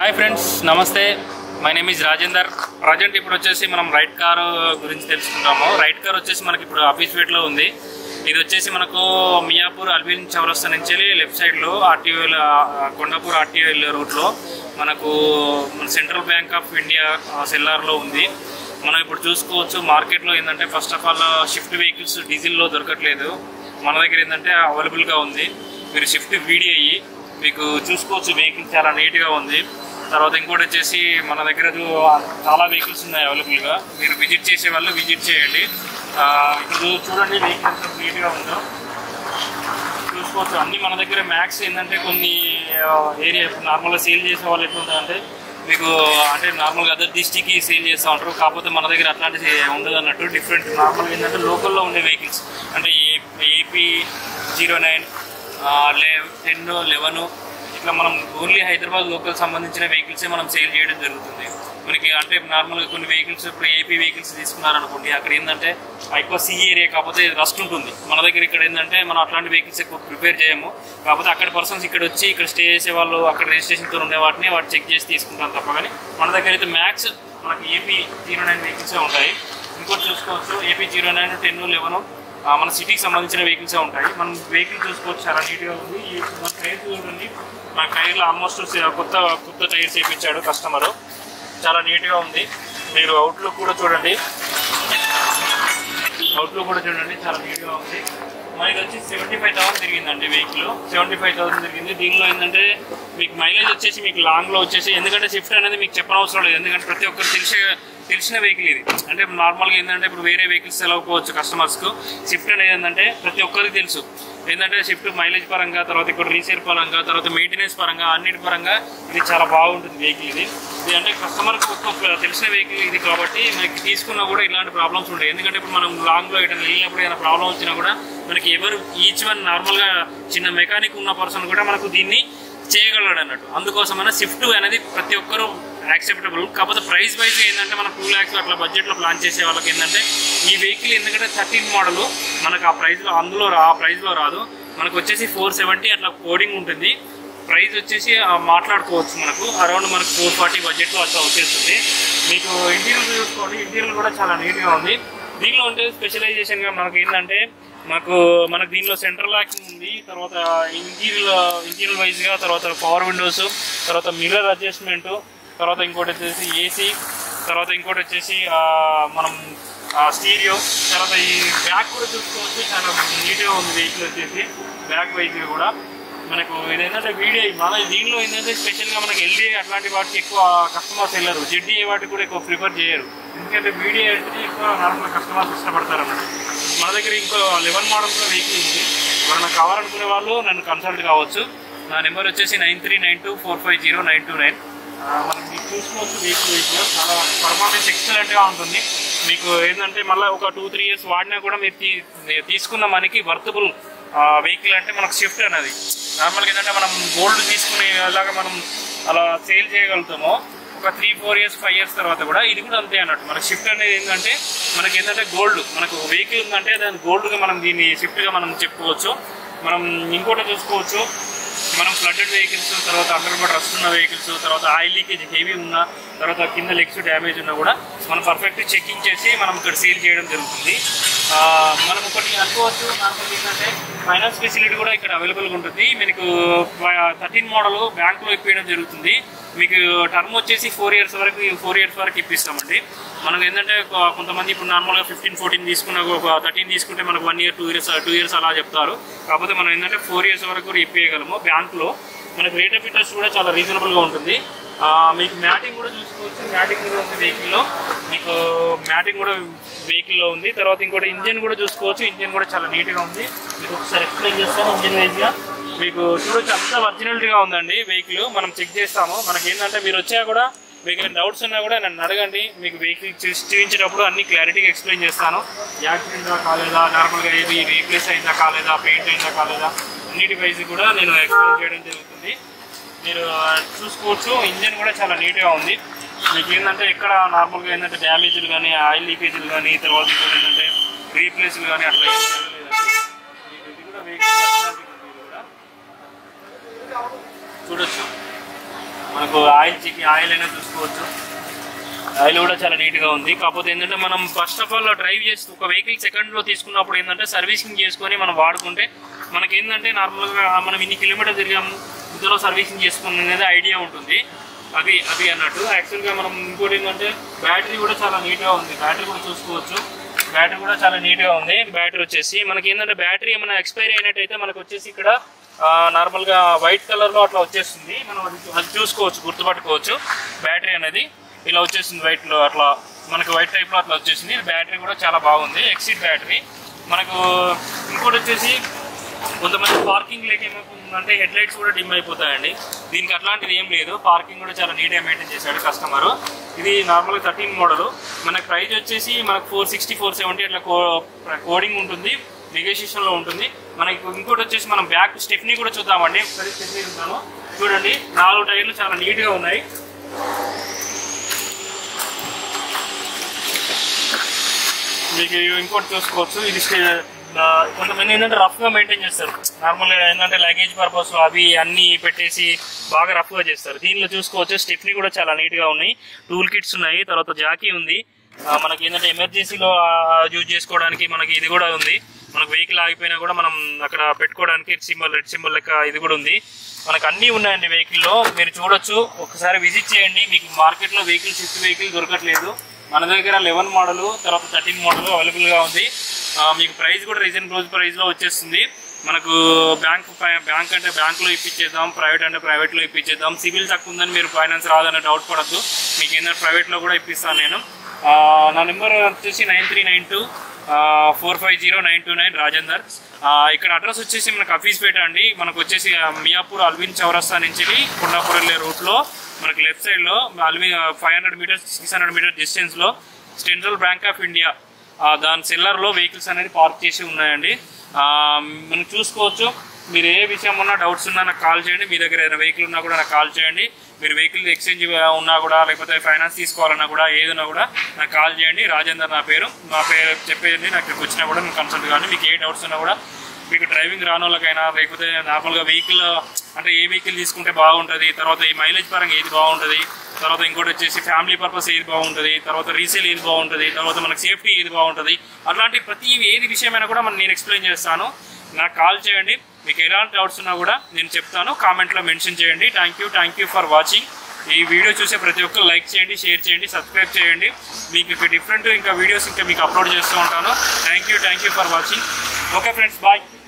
hi friends నమస్తే my name is Rajender present ఇప్పుడు వచ్చేసి మనం రైట్ కార్ గురించి తెలుసుకుంటాము రైట్ కార్ వచ్చేసి మనకి ఇప్పుడు ఆఫీస్ వేట్లో ఉంది ఇది వచ్చేసి మనకు మియాపూర్ అల్బిన్ చౌరస్తా నుంచి లెఫ్ట్ సైడ్లో ఆర్టీఓ కొండాపూర్ ఆర్టీఓ రూట్లో మనకు మన సెంట్రల్ బ్యాంక్ ఆఫ్ ఇండియా సెల్లార్లో ఉంది మనం ఇప్పుడు చూసుకోవచ్చు మార్కెట్లో ఏంటంటే first of all shift vehicles డీజిల్లో దొరకట్లేదు మన దగ్గర ఏంటంటే అవైలబుల్గా ఉంది మీరు షిఫ్ట్ వీడి అయ్యి మీకు చూసుకోవచ్చు వెహికల్ చాలా నీట్గా ఉంది తర్వాత ఇంకోటి వచ్చేసి మన దగ్గర చూ- చాలా వెహికల్స్ ఉన్నాయి అవైలబుల్గా మీరు విజిట్ చేసే వాళ్ళు విజిట్ చేయండి ఆ, ఇప్పుడు చూడండి వెహికల్ ఎంత నీట్గా ఉందో చూసుకోవచ్చు అన్ని మన దగ్గర మ్యాక్స్ ఏంటంటే కొన్ని ఏరియా నార్మల్గా సేల్ చేసే వాళ్ళు ఎట్లుంటారంటే మీకు అంటే నార్మల్గా అదర్ డిస్టిక్కి సేల్ చేస్తూ ఉంటారు కాకపోతే మన దగ్గర అట్లాంటిది ఉండదు అన్నట్టు డిఫరెంట్ నార్మల్గా ఏంటంటే లోకల్లో ఉండే వెహికల్స్ అంటే ఏపీ జీరో నైన్ లే టెన్ లెవెన్ ఇట్లా మనం ఓన్లీ హైదరాబాద్ లోకల్ సంబంధించిన వెహికల్సే మనం సేల్ చేయడం జరుగుతుంది మనకి అంటే నార్మల్గా కొన్ని వెహికల్స్ ఇప్పుడు ఏపీ వెహికల్స్ తీసుకున్నారనుకోండి అక్కడ ఏంటంటే ఎక్కువ సీ ఏరియా కాకపోతే రస్ట్ ఉంటుంది మన దగ్గర ఇక్కడ ఏంటంటే మనం అట్లాంటి వెహికల్స్ ఎక్కువ ప్రిపేర్ చేయము కాకపోతే అక్కడ పర్సన్స్ ఇక్కడ వచ్చి ఇక్కడ స్టే చేసే వాళ్ళు అక్కడ రిజిస్ట్రేషన్తో ఉండే వాటిని వాటి చెక్ చేసి తీసుకుంటాం తప్ప కానీ మన దగ్గర అయితే మ్యాక్స్ మనకి ఏపీ జీరో నైన్ వెహికల్సే ఉంటాయి ఇంకోటి చూసుకోవచ్చు AP zero nine ten eleven మన సిటీకి సంబంధించిన వెహికల్సే ఉంటాయి మనం వెహికల్ చూసుకోవచ్చు చాలా నీట్గా ఉంది ఈ మన టైర్స్ చూడండి మన టైర్లు ఆల్మోస్ట్ కొత్త కొత్త టైర్స్ వేయించాడు కస్టమర్ చాలా నీట్గా ఉంది మీరు అవుట్లుక్ కూడా చూడండి అవుట్లుక్ కూడా చూడండి చాలా నీట్గా ఉంది మనకి వచ్చి సెవెంటీ ఫైవ్ థౌసండ్ తిరిగిందండి వెహికల్ సెవెంటీ ఫైవ్ థౌసండ్ తిరిగింది దీనిలో ఏంటంటే మీకు మైలేజ్ వచ్చేసి మీకు లాంగ్లో వచ్చేసి ఎందుకంటే షిఫ్ట్ అనేది మీకు చెప్పనవసరం లేదు ఎందుకంటే ప్రతి ఒక్కరు తెలిసే తెలిసిన వెహికల్ ఇది అంటే నార్మల్గా ఏంటంటే ఇప్పుడు వేరే వెహికల్స్ సెలవుకోవచ్చు కస్టమర్స్కు షిఫ్ట్ అనేది ఏంటంటే ప్రతి ఒక్కరికి తెలుసు ఏంటంటే షిఫ్ట్ మైలేజ్ పరంగా తర్వాత ఇక్కడ రీసేల్ పరంగా తర్వాత మెయింటెనెన్స్ పరంగా అన్నిటి పరంగా ఇది చాలా బాగుంటుంది వెహికల్ ఇది ఇది అంటే కస్టమర్కి ఒక్క తెలిసిన వెహికల్ ఇది కాబట్టి మనకి తీసుకున్నా కూడా ఇలాంటి ప్రాబ్లమ్స్ ఉంటాయి ఎందుకంటే ఇప్పుడు మనం లాంగ్లో ఇట్లా వెళ్ళినప్పుడు ఏదైనా ప్రాబ్లం వచ్చినా కూడా మనకి ఎవరు ఈచ్ వన్ నార్మల్గా చిన్న మెకానిక్ ఉన్న పర్సన్ కూడా మనకు దీన్ని చేయగలడు అన్నట్టు అందుకోసమైనా స్విఫ్ట్ అనేది ప్రతి ఒక్కరూ యాక్సెప్టబుల్ కాకపోతే ప్రైస్ వైజ్ ఏంటంటే మనం టూ ల్యాక్స్ అట్లా బడ్జెట్లో ప్లాన్ చేసే వాళ్ళకి ఏంటంటే ఈ వెహికల్ ఎందుకంటే థర్టీన్ మోడల్ మనకు ఆ ప్రైస్లో అందులో రా ఆ ప్రైస్లో రాదు మనకు వచ్చేసి ఫోర్ సెవెంటీ అట్లా కోడింగ్ ఉంటుంది ప్రైస్ వచ్చేసి ఆ, మాట్లాడుకోవచ్చు మనకు అరౌండ్ మనకు ఫోర్ ఫార్టీ బడ్జెట్లో అట్లా వచ్చేస్తుంది మీకు ఇంటీరియర్ చూసుకోండి ఇంటీరియర్ కూడా చాలా నీట్గా ఉంది దీనిలో అంటే స్పెషలైజేషన్గా మనకి ఏంటంటే మనకు మనకు దీనిలో సెంట్రల్ లాకింగ్ ఉంది తర్వాత ఇంటీరియర్ ఇంటీరియర్ వైజ్గా తర్వాత పవర్ విండోస్ తర్వాత మిర్రర్ అడ్జస్ట్మెంట్ తర్వాత ఇంకోటి వచ్చేసి ఏసీ తర్వాత ఇంకోటి వచ్చేసి ఆ, మనం స్టీరియో తర్వాత ఈ బ్యాక్ కూడా చూసుకోవచ్చు చాలా నీట్గా ఉంది వెహికల్ వచ్చేసి బ్యాక్ వైజ్ కూడా మనకు ఇదేంటంటే వీడియో మన దీనిలో ఏంటంటే స్పెషల్గా మనకి ఎల్డీ అట్లాంటి వాటికి ఎక్కువ కస్టమర్స్ వెళ్ళరు జెడ్డీఏ వాటికి కూడా ఎక్కువ ప్రిఫర్ చేయరు ఎందుకంటే వీడియో అంటే ఎక్కువ నార్మల్ కస్టమర్స్ ఇష్టపడతారు అన్నమాట మన దగ్గర ఇంకో లెవెన్ మోడల్ కూడా వెహికల్ ఉంది ఎవరైనా కావాలనుకునే వాళ్ళు నన్ను కన్సల్ట్ కావచ్చు నా నెంబర్ వచ్చేసి nine three nine two four five zero nine two nine మనం మీకు చూసుకోవచ్చు వెహికల్ వెహికల్ చాలా పర్ఫార్మెన్స్ ఎక్సలెంట్గా ఉంటుంది మీకు ఏంటంటే మళ్ళీ ఒక టూ త్రీ ఇయర్స్ వాడినా కూడా మీరు తీ- తీసుకున్న మనకి వర్తబుల్ వెహికల్ అంటే మనకు షిఫ్ట్ అనేది నార్మల్గా ఏంటంటే మనం గోల్డ్ తీసుకునే లాగా మనం అలా సేల్ చేయగలుగుతామో ఒక three four years five years తర్వాత కూడా ఇది కూడా అంతే అన్నట్టు మనకి షిఫ్ట్ అనేది ఏంటంటే మనకి ఏంటంటే గోల్డ్ మనకు వెహికల్ ఉందంటే దాని గోల్డ్గా మనం దీన్ని షిఫ్ట్గా మనం చెప్పుకోవచ్చు మనం ఇంకోటి చూసుకోవచ్చు మనం ఫ్లడ్డెడ్ వెహికల్స్ తర్వాత అండర్ గ్రౌండ్ రస్ట్ ఉన్న వెహికల్స్ తర్వాత ఆయిల్ లీకేజ్ హెవీ ఉన్న తర్వాత కింద లెగ్స్ డ్యామేజ్ ఉన్నా కూడా మనం పర్ఫెక్ట్ చెకింగ్ చేసి మనం ఇక్కడ సేల్ చేయడం జరుగుతుంది ఆ, మనం ఒకటి అనుకోవచ్చు నార్మల్ ఏంటంటే ఫైనాన్స్ ఫెసిలిటీ కూడా ఇక్కడ అవైలబుల్గా ఉంటుంది మీకు థర్టీన్ మోడల్ బ్యాంకులో ఇప్పించడం జరుగుతుంది మీకు టర్మ్ వచ్చేసి ఫోర్ ఇయర్స్ వరకు ఫోర్ ఇయర్స్ వరకు ఇప్పిస్తామండి మనకు ఏంటంటే కొ- కొంతమంది ఇప్పుడు నార్మల్గా ఫిఫ్టీన్ ఫోర్టీన్ తీసుకున్న ఒక థర్టీన్ తీసుకుంటే మనకు one year two years two years అలా చెప్తారు కాకపోతే మనం ఏంటంటే ఫోర్ ఇయర్స్ వరకు కూడా ఇప్పించగలము బ్యాంకులో మనకు రేట్ ఆఫ్ ఇంట్రెస్ట్ కూడా చాలా రీజనబుల్గా ఉంటుంది ఆ, మీకు మ్యాటింగ్ కూడా చూసుకోవచ్చు మ్యాటింగ్ కూడా ఉంది వెహికల్లో మీకు మ్యాటింగ్ కూడా వెహికల్లో ఉంది తర్వాత ఇంకోటి ఇంజిన్ కూడా చూసుకోవచ్చు ఇంజిన్ కూడా చాలా నీట్గా ఉంది మీకు ఒకసారి ఎక్స్ప్లెయిన్ చేస్తాను ఇంజిన్ వైజ్గా మీకు చూడొచ్చు అంతా ఒరిజినల్గా ఉందండి వెహికల్ మనం చెక్ చేస్తాము మనకి ఏంటంటే మీరు వచ్చా కూడా మీకు ఏమైనా డౌట్స్ ఉన్నా కూడా నన్ను అడగండి మీకు వెహికల్ చూసి చూపించేటప్పుడు అన్ని క్లారిటీగా ఎక్స్ప్లెయిన్ చేస్తాను యాక్సిడెంట్ కాలేదా నార్మల్గా ఏది రీప్లేస్ అయిందా కాలేదా పెయింట్ అయిందా కాలేదా అన్నిటి వైజ్ కూడా నేను ఎక్స్ప్లెయిన్ చేయడం జరుగుతుంది మీరు ఆ, చూసుకోవచ్చు ఇంజన్ కూడా చాలా నీట్గా ఉంది మీకు ఏంటంటే ఎక్కడ నార్మల్గా ఏంటంటే డ్యామేజ్లు కానీ ఆయిల్ లీకేజ్లు కానీ తర్వాత ఇంకోటి ఏంటంటే రీప్లేస్లు కానీ అట్లా ఏం జరగలేదండి మీకు ఇది కూడా వెహికల్ చూడొచ్చు మనకు మీకు ఆయిల్ చెక్ ఆయిల్ అయినా చూసుకోవచ్చు ఆయిల్ కూడా చాలా నీట్ గా ఉంది కాకపోతే ఏంటంటే మనం ఫస్ట్ ఆఫ్ ఆల్ డ్రైవ్ చేస్తూ ఒక వెహికల్ సెకండ్ లో తీసుకున్నప్పుడు ఏంటంటే సర్వీసింగ్ చేసుకొని మనం వాడుకుంటే మనకి ఏంటంటే నార్మల్ గా మనం ఇన్ని కిలోమీటర్ తిరిగాము ఇందులో సర్వీసింగ్ చేసుకునేది ఐడియా ఉంటుంది అది అది అన్నట్టు యాక్చువల్ గా మనం ఇంకోటి ఏంటంటే బ్యాటరీ కూడా చాలా నీట్ గా ఉంది బ్యాటరీ కూడా చూసుకోవచ్చు బ్యాటరీ కూడా చాలా నీట్ గా ఉంది బ్యాటరీ వచ్చేసి మనకి ఏంటంటే బ్యాటరీ ఏమైనా ఎక్స్పైరీ అయినట్టయితే మనకు వచ్చేసి ఇక్కడ నార్మల్ గా వైట్ కలర్ లో అట్లా వచ్చేస్తుంది మనం అది అది చూసుకోవచ్చు గుర్తుపట్టుకోవచ్చు బ్యాటరీ అనేది ఇలా వచ్చేసింది వైట్ లో అట్లా మనకు వైట్ టైప్ లో అట్లా వచ్చేసింది బ్యాటరీ కూడా చాలా బాగుంది ఎక్సిట్ బ్యాటరీ మనకు ఇంకోటి వచ్చేసి కొంతమంది పార్కింగ్ లేక ఏమవుతుందంటే హెడ్ లైట్స్ కూడా డిమ్ అయిపోతాయండి దీనికి అట్లాంటిది ఏం లేదు పార్కింగ్ కూడా చాలా నీట్గా మెయింటైన్ చేశాడు కస్టమర్ ఇది నార్మల్గా థర్టీన్ మోడల్ మనకు ప్రైస్ వచ్చేసి మనకు ఫోర్ సిక్స్టీ ఫోర్ సెవెంటీ అట్లా కోడింగ్ ఉంటుంది నెగోషియేషన్ లో ఉంటుంది మనకి ఇంకోటి వచ్చేసి మనం బ్యాక్ స్టెప్నీ కూడా చూద్దామండి ఒకసారి స్టెప్నీ చూద్దాము చూడండి నాలుగు టైర్లు చాలా నీట్ గా ఉన్నాయి మీకు ఇంకోటి చూసుకోవచ్చు ఇది స్టే- ఆ, కొంతమంది ఏంటంటే రఫ్ గా మెయింటైన్ చేస్తారు నార్మల్ గా ఏంటంటే లగేజ్ పర్పస్ అవి అన్ని పెట్టేసి బాగా రఫ్ గా చేస్తారు దీనిలో చూసుకోవచ్చు స్టెప్ని కూడా చాలా నీట్ గా ఉన్నాయి టూల్ కిట్స్ ఉన్నాయి తర్వాత జాకీ ఉంది ఆ, మనకి ఏంటంటే ఎమర్జెన్సీలో యూజ్ చేసుకోవడానికి మనకి ఇది కూడా ఉంది మనకు వెహికల్ ఆగిపోయినా కూడా మనం అక్కడ పెట్టుకోవడానికి సింబల్ రెడ్ సింబల్ లెక్క ఇది కూడా ఉంది మనకు అన్నీ ఉన్నాయండి వెహికల్లో మీరు చూడొచ్చు ఒకసారి విజిట్ చేయండి మీకు మార్కెట్లో వెహికల్ స్విఫ్ట్ వెహికల్ దొరకట్లేదు మన దగ్గర లెవెన్ మోడల్ తర్వాత థర్టీన్ మోడల్ అవైలబుల్ గా ఉంది ఆ, మీకు ప్రైస్ కూడా రీజనబుల్ ప్రైస్ లో వచ్చేస్తుంది మనకు బ్యాంక్ బ్యాంక్ అంటే బ్యాంక్ లో ఇప్పించేద్దాం ప్రైవేట్ అంటే ప్రైవేట్ లో ఇప్పించేద్దాం సివిల్ తక్కువ ఉందని మీరు ఫైనాన్స్ రాదనే డౌట్ పడద్దు మీకు ఏంటంటే ప్రైవేట్ లో కూడా ఇప్పిస్తాను నేను ఆ, నా నెంబర్ వచ్చేసి nine three nine two four five zero nine two nine Rajender ఆ, ఇక్కడ అడ్రస్ వచ్చేసి మనకు అఫీస్పేట అండి మనకు వచ్చేసి ఆ, మియాపూర్ అల్విన్ చౌరస్తా నుంచి కొండాపూర్ వెళ్ళే రూట్ లో మనకి లెఫ్ట్ సైడ్ లో Allwyn five hundred metres six hundred metre distance లో సెంట్రల్ బ్యాంక్ ఆఫ్ ఇండియా ఆ, దాని సెల్లర్ లో వెహికల్స్ అనేది పార్క్ చేసి ఉన్నాయండి ఆ, మనం చూసుకోవచ్చు మీరు ఏ విషయం ఉన్నా డౌట్స్ ఉన్నా నాకు కాల్ చేయండి మీ దగ్గర ఏదైనా వెహికల్ ఉన్నా కూడా నాకు కాల్ చేయండి మీరు వెహికల్ ఎక్స్చేంజ్ ఉన్నా కూడా లేకపోతే ఫైనాన్స్ తీసుకోవాలన్నా కూడా ఏదైనా కూడా నాకు కాల్ చేయండి రాజేందర్ నా పేరు నా పేరు చెప్పేయండి నాకు ఇక్కడికి వచ్చినా కూడా నేను కన్సల్ట్ కానీ మీకు ఏ డౌట్స్ ఉన్నా కూడా మీకు డ్రైవింగ్ రాని వాళ్ళకైనా లేకపోతే నార్మల్గా వెహికల్ అంటే ఏ వెహికల్ తీసుకుంటే బాగుంటుంది తర్వాత ఈ మైలేజ్ పరంగా ఏది బాగుంటుంది తర్వాత ఇంకోటి వచ్చేసి ఫ్యామిలీ పర్పస్ ఏది బాగుంటుంది తర్వాత రీసేల్ ఏది బాగుంటుంది తర్వాత మనకి సేఫ్టీ ఏది బాగుంటుంది అట్లాంటి ప్రతి ఏది విషయమైనా కూడా మనం నేను ఎక్స్ప్లెయిన్ చేస్తాను నాకు కాల్ చేయండి మీకు ఎలాంటి డౌట్స్ ఉన్నా కూడా నేను చెప్తాను కామెంట్లో మెన్షన్ చేయండి thank you thank you for watching ఈ వీడియో చూసే ప్రతి ఒక్కరు లైక్ చేయండి షేర్ చేయండి సబ్స్క్రైబ్ చేయండి మీకు ఇంకా డిఫరెంట్ ఇంకా వీడియోస్ ఇంకా మీకు అప్లోడ్ చేస్తూ ఉంటాను thank you thank you for watching okay friends bye